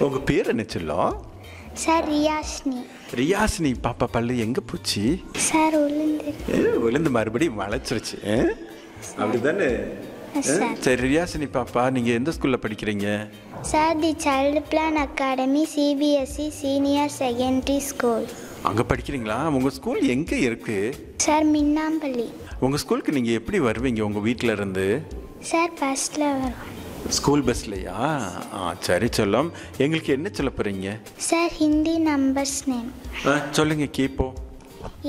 உங்கள் பேர் என்ன சொல்லும் சார் ரியாஷ்னி ரியாசினி பாப்பா பல்லு எங்கே போச்சு சார் உளுந்து ஏ, விழுந்து மறுபடியும் வளைச்சிருச்சு ஆ? அப்படிதானே ஆ? சார். சரி ரியாசினி பாப்பா நீங்கள் எந்த ஸ்கூலில் படிக்கிறீங்க sir the child plan academy CBSE senior secondary school அங்கே படிக்கிறீங்களா உங்கள் ஸ்கூல் எங்கே இருக்குது சார் மின்னாம்பள்ளி உங்கள் ஸ்கூலுக்கு நீங்கள் எப்படி வருவீங்க உங்கள் வீட்டில் இருந்து சார் ஃபஸ்ட்டில் வரும் ஸ்கூல் பஸ்லையா ஆ சரி சொல்லம் எங்களுக்கு என்ன சொல்ல போகிறீங்க சார் ஹிந்தி நம்பர்ஸ் நேம் ஆ சொல்லுங்கள் கேட்போம்